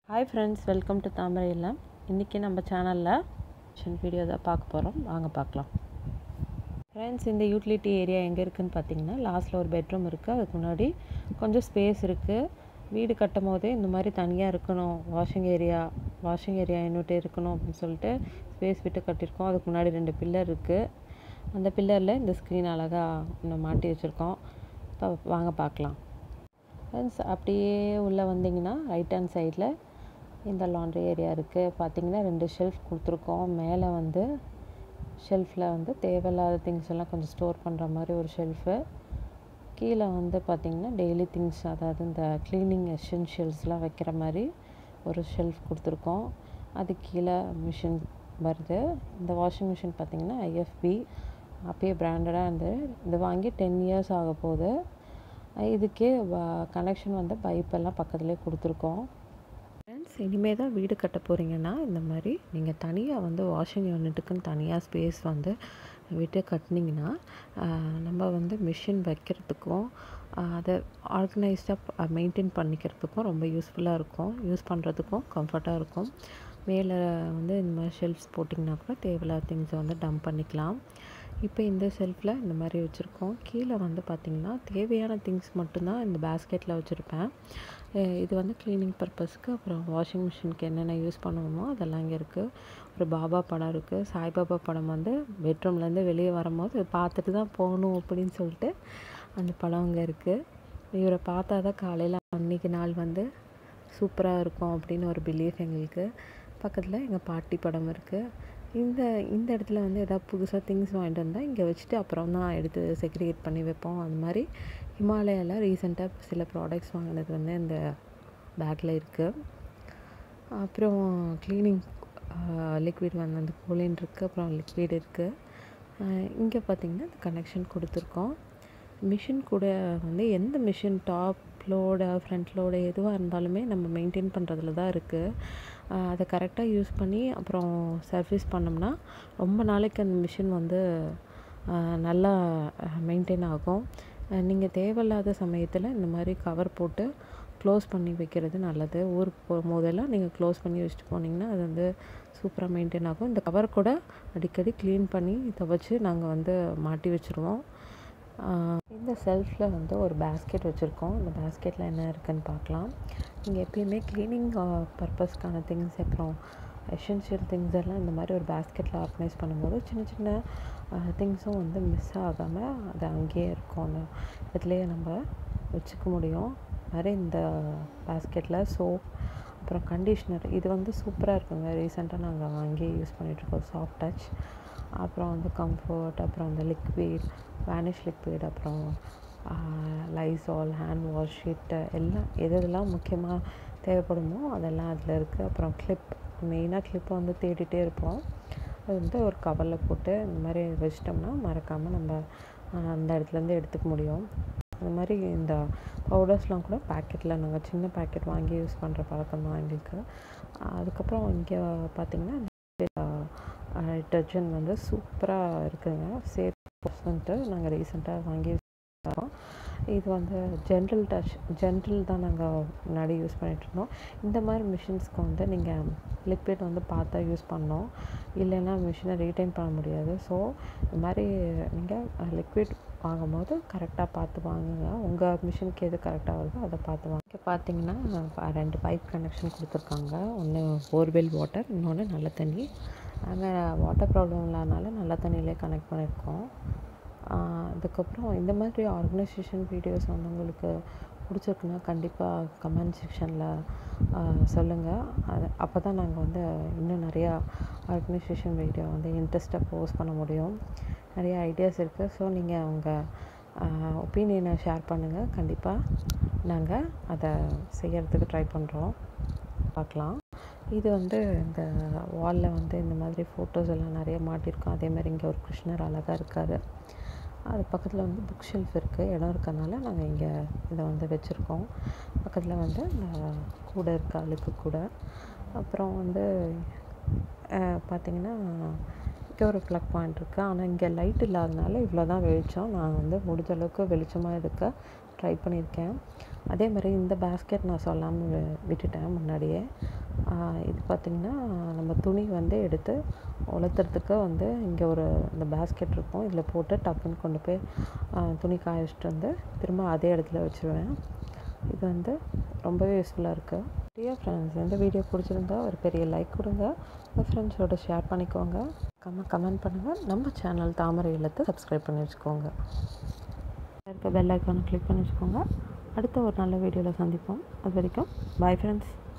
hi friends welcome to Thamarai Illam இன்றைக்கி நம்ம சேனலில் வீடியோ தான் பார்க்க போகிறோம் வாங்க பார்க்கலாம் ஃப்ரெண்ட்ஸ் இந்த யூட்டிலிட்டி ஏரியா எங்கே இருக்குதுன்னு பார்த்தீங்கன்னா லாஸ்ட்டில் ஒரு பெட்ரூம் இருக்குது அதுக்கு முன்னாடி கொஞ்சம் ஸ்பேஸ் இருக்குது வீடு கட்டும் போதே இந்த மாதிரி தனியாக இருக்கணும் வாஷிங் ஏரியா வாஷிங் ஏரியா இன்னொட்டு இருக்கணும் அப்படின்னு சொல்லிட்டு ஸ்பேஸ் விட்டு கட்டியிருக்கோம் அதுக்கு முன்னாடி ரெண்டு பில்லர் இருக்குது அந்த பில்லரில் இந்த ஸ்க்ரீன் அழகாக இன்னும் மாட்டி வச்சுருக்கோம் இப்போ வாங்க பார்க்கலாம் ஃப்ரெண்ட்ஸ் அப்படியே உள்ளே வந்தீங்கன்னா ரைட் ஹேண்ட் சைடில் இந்த லாண்ட்ரி ஏரியா இருக்குது பார்த்தீங்கன்னா ரெண்டு ஷெல்ஃப் கொடுத்துருக்கோம் மேலே வந்து ஷெல்ஃபில் வந்து தேவையில்லாத திங்ஸ் எல்லாம் கொஞ்சம் ஸ்டோர் பண்ணுற மாதிரி ஒரு ஷெல்ஃபு கீழே வந்து பார்த்திங்கன்னா டெய்லி திங்ஸ் அதாவது இந்த க்ளீனிங் எசென்ஷியல்ஸ்லாம் வைக்கிற மாதிரி ஒரு ஷெல்ஃப் கொடுத்துருக்கோம் அது கீழே மிஷின் வருது இந்த வாஷிங் மிஷின் பார்த்திங்கன்னா ஐஎஃப்பி அப்பயே பிராண்டடாக இருந்து இது வாங்கி டென் இயர்ஸ் ஆக போகுது இதுக்கே கனெக்ஷன் வந்து பைப்பெல்லாம் பக்கத்துலேயே கொடுத்துருக்கோம் ஃப்ரெண்ட்ஸ் இனிமேல் தான் வீடு கட்ட போகிறீங்கன்னா இந்த மாதிரி நீங்கள் தனியாக வந்து வாஷிங் யூனிட்டுக்குன்னு தனியாக ஸ்பேஸ் வந்து விட்டு கட்டினீங்கன்னா நம்ம வந்து மிஷின் வைக்கிறதுக்கும் அதை ஆர்கனைஸ்டாக மெயின்டைன் பண்ணிக்கிறதுக்கும் ரொம்ப யூஸ்ஃபுல்லாக இருக்கும் யூஸ் பண்ணுறதுக்கும் கம்ஃபர்ட்டாக இருக்கும் மேலே வந்து இந்த மாதிரி ஷெல்ஃப்ஸ் போட்டிங்கன்னா கூட தேவையில்லாத திங்ஸை வந்து டம்ப் பண்ணிக்கலாம் இப்போ இந்த ஷெல்ஃபில் இந்த மாதிரி வச்சுருக்கோம் கீழே வந்து பார்த்திங்கன்னா தேவையான திங்ஸ் மட்டும்தான் இந்த பேஸ்கெட்டில் வச்சுருப்பேன் இது வந்து க்ளீனிங் பர்பஸ்க்கு அப்புறம் வாஷிங் மிஷினுக்கு என்னென்ன யூஸ் பண்ணுவோமோ அதெல்லாம் இங்கே இருக்குது ஒரு பாபா படம் இருக்குது சாய்பாபா படம் வந்து பெட்ரூம்லேருந்து வெளியே வரும்போது பார்த்துட்டு தான் போகணும் அப்படின்னு சொல்லிட்டு அந்த படம் அங்கே இருக்குது இவரை பார்த்தா தான் காலையில் அன்றைக்கி நாள் வந்து சூப்பராக இருக்கும் அப்படின்னு ஒரு பிலீஃப் எங்களுக்கு பக்கத்தில் எங்கள் பாட்டி படம் இருக்குது இந்த இந்த இடத்துல வந்து எதாவது புதுசாக திங்ஸ் வாங்கிட்டு வந்தால் இங்கே வச்சுட்டு அப்புறம் தான் எடுத்து செக்ரிகேட் பண்ணி வைப்போம் அது மாதிரி ஹிமாலயாவில் ரீசெண்டாக சில ப்ராடக்ட்ஸ் வாங்கினது வந்து இந்த பேக்கில் இருக்குது அப்புறம் க்ளீனிங் லிக்விட் வந்து அந்த கோலின் இருக்குது அப்புறம் லிக்விட் இருக்குது இங்கே பார்த்திங்கன்னா இந்த கனெக்ஷன் கொடுத்துருக்கோம் மிஷின் கூட வந்து எந்த machine top load front load எதுவாக இருந்தாலுமே நம்ம மெயின்டைன் பண்ணுறதுல தான் இருக்குது அதை கரெக்டாக யூஸ் பண்ணி அப்புறம் சர்வீஸ் பண்ணோம்னா ரொம்ப நாளைக்கு அந்த மிஷின் வந்து நல்லா மெயின்டைன் ஆகும் நீங்கள் தேவையில்லாத சமயத்தில் இந்த மாதிரி கவர் போட்டு க்ளோஸ் பண்ணி வைக்கிறது நல்லது ஊருக்கு போகும்போதெல்லாம் நீங்கள் க்ளோஸ் பண்ணி வச்சுட்டு போனீங்கன்னா அது வந்து சூப்பராக மெயின்டைன் ஆகும் இந்த கவர் கூட அடிக்கடி க்ளீன் பண்ணி துவைச்சி நாங்கள் வந்து மாட்டி வச்சுருவோம் இந்த செல்ஃபில் வந்து ஒரு பேஸ்கெட் வச்சுருக்கோம் இந்த பேஸ்கெட்டில் என்ன இருக்குதுன்னு பார்க்கலாம் நீங்கள் எப்பயுமே க்ளீனிங் பர்பஸ்க்கான திங்ஸ் அப்புறம் எசென்ஷியல் திங்ஸ் எல்லாம் இந்த மாதிரி ஒரு பேஸ்கெட்டில் ஆர்கனைஸ் பண்ணும்போது சின்ன சின்ன திங்ஸும் வந்து மிஸ் ஆகாமல் அது அங்கேயே இருக்கும் அந்த இதுலேயே நம்ம வச்சுக்க முடியும் மாதிரி இந்த பேஸ்கெட்டில் சோப் அப்புறம் கண்டிஷ்னர் இது வந்து சூப்பராக இருக்குங்க ரீசெண்டாக நாங்கள் வாங்கி யூஸ் பண்ணிகிட்ருக்கோம் சாஃப்ட் டச் அப்புறம் வந்து கம்ஃபர்ட் அப்புறம் அந்த லிக்விட் வேனிஷ் லிக்விட் அப்புறம் லைசால் ஹேண்ட் வாஷ் ஷீட்டு எல்லாம் எது எதெல்லாம் முக்கியமாக தேவைப்படுமோ அதெல்லாம் அதில் இருக்குது அப்புறம் கிளிப் மெயினாக கிளிப்பை வந்து தேடிகிட்டே இருப்போம் அது வந்து ஒரு கவரில் போட்டு இந்த மாதிரி வச்சிட்டோம்னா மறக்காமல் நம்ம அந்த இடத்துலேருந்து எடுத்துக்க முடியும் அந்த மாதிரி இந்த பவுடர்ஸ்லாம் கூட பேக்கெட்டில் நாங்கள் சின்ன பேக்கெட் வாங்கி யூஸ் பண்ணுற பழக்கம் தான் எங்களுக்கு அதுக்கப்புறம் இங்கே பார்த்திங்கன்னா டிட்டர்ஜென்ட் வந்து சூப்பராக இருக்குதுங்க சேஃப் பர்சன்ட்டு நாங்கள் ரீசெண்டாக வாங்கி தரோம் இது வந்து ஜென்ரல் டச் ஜென்ரல் தான் நாங்கள் முன்னாடி யூஸ் பண்ணிகிட்ருந்தோம் இந்த மாதிரி மிஷின்ஸ்க்கு வந்து நீங்கள் லிக்விட் வந்து பார்த்தா யூஸ் பண்ணோம் இல்லைன்னா மிஷினை ரீட்டைன் பண்ண முடியாது ஸோ இந்த மாதிரி நீங்கள் லிக்விட் வாங்கும்போது கரெக்டாக பார்த்து வாங்குங்க உங்கள் மிஷினுக்கு எது கரெக்டாக வருதோ அதை பார்த்து வாங்க இங்கே பார்த்தீங்கன்னா ரெண்டு பைப் கனெக்ஷன் கொடுத்துருக்காங்க ஒன்று போர்வெல் வாட்டர் இன்னொன்று நல்ல தண்ணி நாங்கள் வாட்டர் ப்ராப்ளம் இல்லாதனால நல்ல தண்ணியிலே கனெக்ட் பண்ணியிருக்கோம் அதுக்கப்புறம் இந்த மாதிரி ஆர்கனைசேஷன் வீடியோஸ் வந்து உங்களுக்கு பிடிச்சிருக்குன்னா கண்டிப்பாக கமெண்ட் செக்ஷனில் சொல்லுங்கள் அது அப்போ தான் நாங்கள் வந்து இன்னும் நிறையா ஆர்கனைசேஷன் வீடியோ வந்து இன்ட்ரெஸ்ட்டாக போஸ்ட் பண்ண முடியும் நிறைய ஐடியாஸ் இருக்குது ஸோ நீங்கள் உங்கள் ஒப்பீனியனை ஷேர் பண்ணுங்கள் கண்டிப்பாக நாங்கள் அதை செய்கிறதுக்கு ட்ரை பண்ணுறோம் பார்க்கலாம் இது வந்து இந்த வாலில் வந்து இந்த மாதிரி ஃபோட்டோஸ் எல்லாம் நிறைய மாட்டியிருக்கோம் அதே மாதிரி இங்கே ஒரு கிருஷ்ணர் அழகாக இருக்கார் அது பக்கத்தில் வந்து புக் ஷெல்ஃப் இருக்குது இடம் இருக்கறனால நாங்கள் இங்கே இதை வந்து வச்சுருக்கோம் பக்கத்தில் வந்து இந்த கூடை இருக்குது அழுக்கு கூடை அப்புறம் வந்து பார்த்திங்கன்னா இங்கே ஒரு ப்ளக் பாயிண்ட் இருக்குது ஆனால் இங்கே லைட் இல்லாதனால இவ்வளோ தான் வெளிச்சம் நான் வந்து முடிஞ்ச அளவுக்கு வெளிச்சமாக இருக்க ட்ரை பண்ணியிருக்கேன் அதே மாதிரி இந்த பேஸ்கெட் நான் சொல்லாமல் விட்டுட்டேன் முன்னாடியே இது பார்த்திங்கன்னா நம்ம துணி வந்து எடுத்து உலர்த்துறதுக்கு வந்து இங்கே ஒரு இந்த பேஸ்கெட் இருக்கும் இதில் போட்டு டக்குன்னு கொண்டு போய் துணி காய வச்சுட்டு வந்து திரும்ப அதே இடத்துல வச்சுருவேன் இது வந்து ரொம்பவே யூஸ்ஃபுல்லாக இருக்குது டியர் ஃப்ரெண்ட்ஸ் இந்த வீடியோ பிடிச்சிருந்தா ஒரு பெரிய லைக் கொடுங்க உங்கள் ஃப்ரெண்ட்ஸோட ஷேர் பண்ணிக்கோங்க கம்ம கமெண்ட் பண்ணுங்கள் நம்ம சேனல் தாமரை இல்லத்தை சப்ஸ்கிரைப் பண்ணி வச்சுக்கோங்க இருக்க பெல் ஐக்கானை கிளிக் பண்ணி வச்சுக்கோங்க அடுத்த ஒரு நல்ல வீடியோவில் சந்திப்போம் அது வரைக்கும் பாய் ஃப்ரெண்ட்ஸ்